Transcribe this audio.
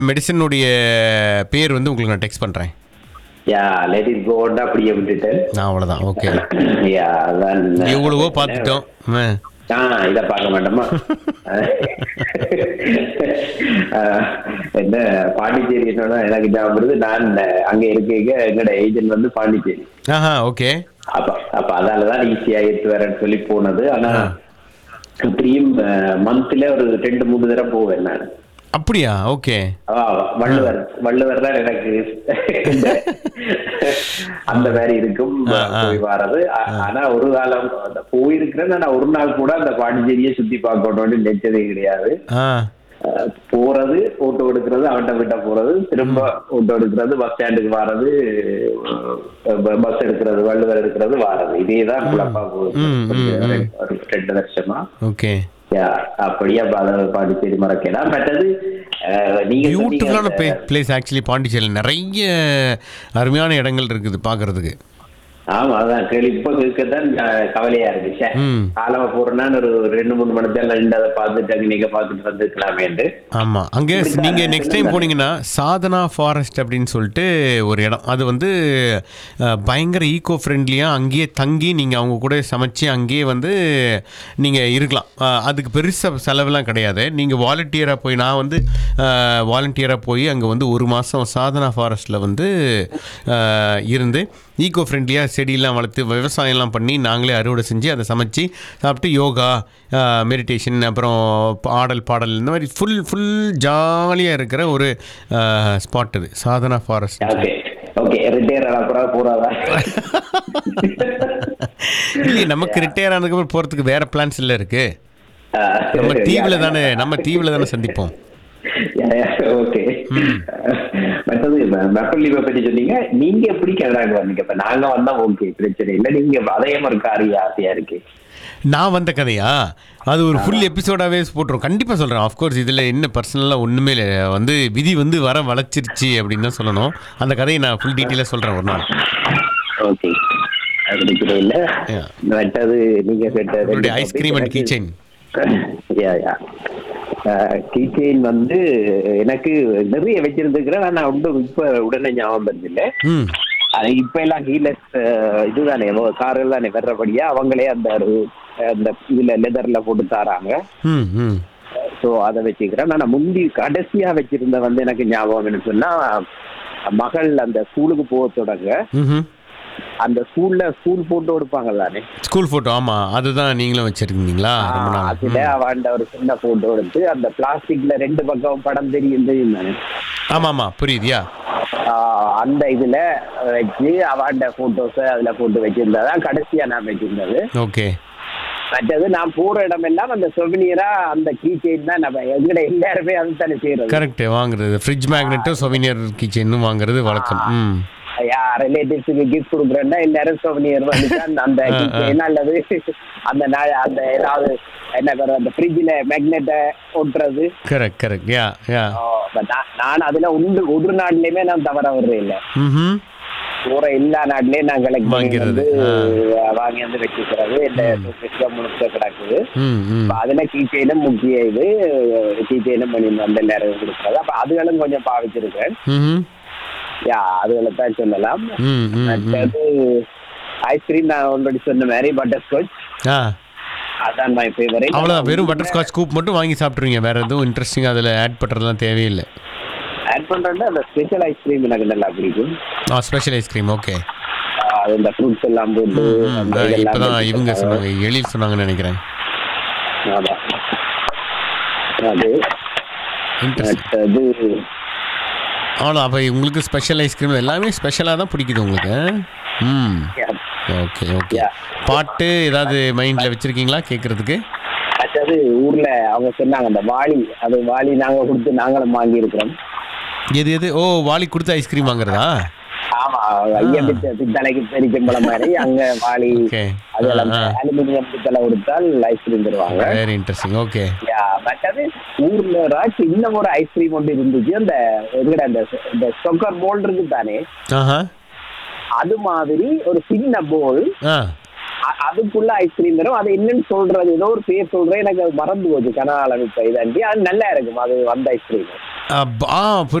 மெடிசனுடைய பேர் வந்து உங்களுக்கு நான் டெக்ஸ்ட் பண்ணுறேன் யா லெட் இட் கோன்னு அப்படியே விட்டுட்டேன் நான் அவ்வளோதான் ஓகே யா அதான் எவ்வளவோ பார்த்துட்டோம் ஆ. ஆ இத பார்க்க மாட்டோமா அஹ், என்ன பாண்டிச்சேரி என்னன்னா எனக்கு ஞாபகம் வருது நான் அங்க இருக்க எங்கட ஏஜென்ட் வந்து பாண்டிச்சேரி ஆஹா ஓகே அப்ப அப்ப அதாலதான் ஈஸியா எடுத்து வரேன்னு சொல்லி போனது ஆனா அப்படியும் மந்த்ல ஒரு ரெண்டு மூணு தடவை போவேன் நான் அப்படியா ஓகே ஆ, வள்ளுவர் வள்ளுவர் தான் எனக்கு அந்த மாதிரி இருக்கும் ஆ, ஆ. போய் வர்றது ஆ- ஆனா ஒரு காலம் அந்த போயிருக்கிறேன் ஆனா ஒரு நாள் கூட அந்த பாண்டிச்சேரியை சுத்தி பார்க்கணும்னு நினைச்சதே கிடையாது ஆ அஹ், போறது போட்டோ எடுக்கிறது அவன்கிட்ட விட்ட போறது திரும்ப போட்டோ எடுக்கிறது பஸ் ஸ்டாண்டுக்கு வர்றது பஸ் எடுக்கிறது வள்ளுவர் எடுக்கிறது வாரது இதேதான் குழப்பா போகுது ம், ம், ம். ஒரு ரெண்டு வருஷமா ஓகே யா, அப்படியே பாத பாண்டிச்சேரி மறக்கலாம் மற்றது அஹ், நீங்க சொன்னீங்க பியூட்டிஃபுல்லான அந்த- பிளேஸ் ஆக்சுவலி பாண்டிச்சேரியில் நிறைய அருமையான இடங்கள் இருக்குது பார்க்கறதுக்கு ஆமா அதான் கேள்வி இப்ப கேட்கத்தான் அஹ், கவலையா இருக்கு ச்சே, ம். காலமா போறேன்னா ஒரு ரெண்டு மூணு மணி நேரம் நின்று அதை பார்த்துட்டு அங்க நீங்க பார்த்துட்டு வந்துருக்கலாமேன்ட்டு ஆமாம் அங்கே இப்படித்தான் நீங்கள் நெக்ஸ்ட் டைம் சொல்லுங்க. போனீங்கன்னா சாதனா ஃபாரஸ்ட் அப்படின்னு சொல்லிட்டு ஒரு இடம் அது வந்து அஹ், பயங்கர ஈகோ ஃப்ரெண்ட்லியாக அங்கேயே தங்கி நீங்கள் அவங்க கூட சமைச்சு அங்கேயே வந்து நீங்கள் இருக்கலாம் அஹ், அதுக்கு பெருசாக செலவெல்லாம் கிடையாது நீங்கள் வாலண்டியராக போய் நான் வந்து வாலண்டியராக போய் அங்கே வந்து ஒரு மாதம் சாதனா ஃபாரஸ்ட்டில் வந்து அஹ், இருந்து ஈகோ ஃப்ரெண்ட்லியாக செடியெல்லாம் வளர்த்து விவசாயம்லாம் பண்ணி நாங்களே அறுவடை செஞ்சு அதை சமைச்சு சாப்பிட்டு யோகா மெடிடேஷன் அப்புறம் ஆடல் பாடல் இந்த மாதிரி ஃபுல் ஃபுல் ஜாலியாக இருக்கிற ஒரு ஸ்பாட் இது Sadhana forest okay okay retire அப்புறம் போறாதா இல்லையே நமக்கு ரிட்டையர் ஆனதுக்கப்புறம் போகிறதுக்கு வேற பிளான்ஸ் இல்லை இருக்கு நம்ம தீவில் தானே நம்ம தீவில் தானே சந்திப்போம் ஓகே மற்றது மெப்பல்லிவை பற்றி சொன்னீங்க நீங்க எப்படி கனடாக்கு வந்தீங்க இப்ப நாங்க வந்தா ஓகே பிரச்சனை இல்லை நீங்க அதயம் இருக்க அறிய ஆசையா இருக்கு நான் வந்த கதையா அது ஒரு ஃபுல் எபிசோடாகவே போட்டுரும் கண்டிப்பாக சொல்கிறேன் ஆஃப்கோர்ஸ் இதில் என்ன பர்சனலாக ஒன்றுமே இல்லை வந்து விதி வந்து வர வளைச்சிருச்சு அப்படின்னு தான் சொல்லணும் அந்த கதையை நான் ஃபுல் டீட்டெயிலாக சொல்கிறேன் ஒரு நாள் ஓகே அது பிரச்சனை இல்ல Yeah. மற்றது நீங்க கேட்ட உங்களுடைய ice cream and keychain yeah yeah keychain வந்து எனக்கு நிறைய வச்சிருந்துக்கிறேன் ஆனா ஒன்றும் இப்ப உடனே ஞாபகம் வருது இல்ல ம் அது இப்ப எல்லாம் ஹீலஸ் இதுதானே கார்கள் தானே வர்றபடியா அவங்களே அந்த ஒரு, அந்த இதுல லெதர்ல போட்டு தாராங்க ம் ம் ஸோ அதை வச்சுக்கிறேன் ஆனா முந்தி கடைசியா வச்சிருந்த வந்து எனக்கு ஞாபகம் என்ன சொன்னா மகள் அந்த ஸ்கூலுக்கு போக தொடங்க ம் அந்த ஸ்கூல்ல ஸ்கூல் போட்டோ எடுப்பாங்க தானே ஸ்கூல் ஃபோட்டோ ஆமாம் அதுதான் நீங்களும் வச்சுருக்கீங்களா ரொம்ப நாள் அதுல அவன் ஒரு சின்ன போட்டோ எடுத்து அந்த பிளாஸ்டிக்ல ரெண்டு பக்கம் படம் தெரியும் தெரியும் தானே ஆமாம் ஆமாம் புரியுதியா ஆஹ் அந்த இதுல வச்சு அவன் போட்டோஸ் அதுல போட்டு வச்சிருந்ததான் கடைசியா நான் வச்சிருந்தது ஓகே மற்றது நான் போற இடமெல்லாம் அந்த சொவினியரா அந்த கீ செயின் தான் நம்ம எங்கட எல்லாருமே அது தானே செய்யறது கரெக்ட் வாங்குறது ஃப்ரிட்ஜ் மேக்னெட்டும் சொவினியர் கிச்சனும் வாங்குறது வழக்கம் ம் யா ரிலேட்டிவ்ஸுக்கு கிஃப்ட் கொடுக்குறேன்னா எல்லாரும் சொவினியர் வந்து அந்த- அந்த ஆ, key ஆ. chain அல்லது அந்த நா- அந்த ஏதாவது என்ன பேர் அந்த ஃப்ரிட்ஜில் மேக்னெட்டை ஒட்டுறது correct correct yeah yeah ah, but நான் நான் அதுல ஒன்று ஒரு நாட்டிலையுமே நான் தவற வர்றேன் இல்லை ம் போற எல்லா நாட்டிலையும் நான் கலெக்ட் வாங்கிறது, வந்து வாங்கி வந்து வச்சுக்கிறது இந்த விஷயம் முழுக்க கிடக்குது ம் ம் அப்ப அதுல கீச்சைனும் முக்கிய இது கீச்சைனும் பண்ணி அந்த நேரம் கொடுக்குறது அப்ப அதுகளும் கொஞ்சம் பாவிச்சிருக்கேன் ம் யா அதுகளை தான் சொல்லலாம் ம் ம் ம் மற்றது ஐஸ்கிரீம் நான் ஆல்ரெடி சொன்ன மாதிரி பட்டர் ஸ்காட்ச் ஆ அதான் மை ஃபேவரட் அவ்வளோதான் வெறும் பட்டர் ஸ்காட்ச் கூப் மட்டும் வாங்கி சாப்பிட்ருவீங்க வேறு எதுவும் இன்ட்ரெஸ்டிங்காக அதில் ஆட் பண்ணுறதுலாம் தேவையில்லை ஆட் பண்றேன்னா அந்த ஸ்பெஷல் ஐஸ்கிரீம் எனக்கு நல்லா பிடிக்கும் ah special ice cream okay ah, அது இந்த ஃப்ரூட்ஸ் எல்லாம் போட்டு அந்த இதெல்லாம் இப்போ தான் போட்டு இவங்க சொன்னாங்க எழில் சொன்னாங்கன்னு நினைக்கிறேன் ஆமா. அது இன்ட்ரெஸ்ட் அது அவ்வளோ அப்போ உங்களுக்கு ஸ்பெஷல் ஐஸ்கிரீம் எல்லாமே ஸ்பெஷலாக தான் பிடிக்குது உங்களுக்கு ம் ஓகே ஓகே Yeah. பாட்டு ஏதாவது மைண்டில் வச்சுருக்கீங்களா கேட்குறதுக்கு அடுத்தது ஊர்ல அவங்க சொன்னாங்க அந்த வாளி அது வாளி நாங்க கொடுத்து நாங்களும் வாங்கி இருக்கிறோம் எது எது ஓ வாளி கொடுத்து ஐஸ்கிரீம் வாங்குறதா ஆமா ஐயா பித்த பித்தளைக்கு பெரிக்கம்பளம் மாதிரி அங்க வாளி ஓகே அதெல்லாம் அலுமினியம் பித்தளை கொடுத்தால் ஐஸ்கிரீம் தருவாங்க வெரி இன்ட்ரெஸ்டிங் ஓகே பட் அது ஊர்ல ராசி இன்னும் ஒரு ஐஸ்கிரீம் ஒன்று இருந்துச்சு அந்த எங்கட அந்த இந்த சொக்கர் போல் இருக்கு தானே ஆஹா அது மாதிரி ஒரு சின்ன போல் ஆ அ- அதுக்குள்ள ஐஸ்கிரீம் வரும் அது என்னன்னு சொல்றது ஏதோ ஒரு பேர் சொல்றேன் எனக்கு அது மறந்து போச்சு கனகாலம் இப்ப இதாண்டி அது நல்லா இருக்கும் அது அந்த ஐஸ்கிரீம் அப்- ஆ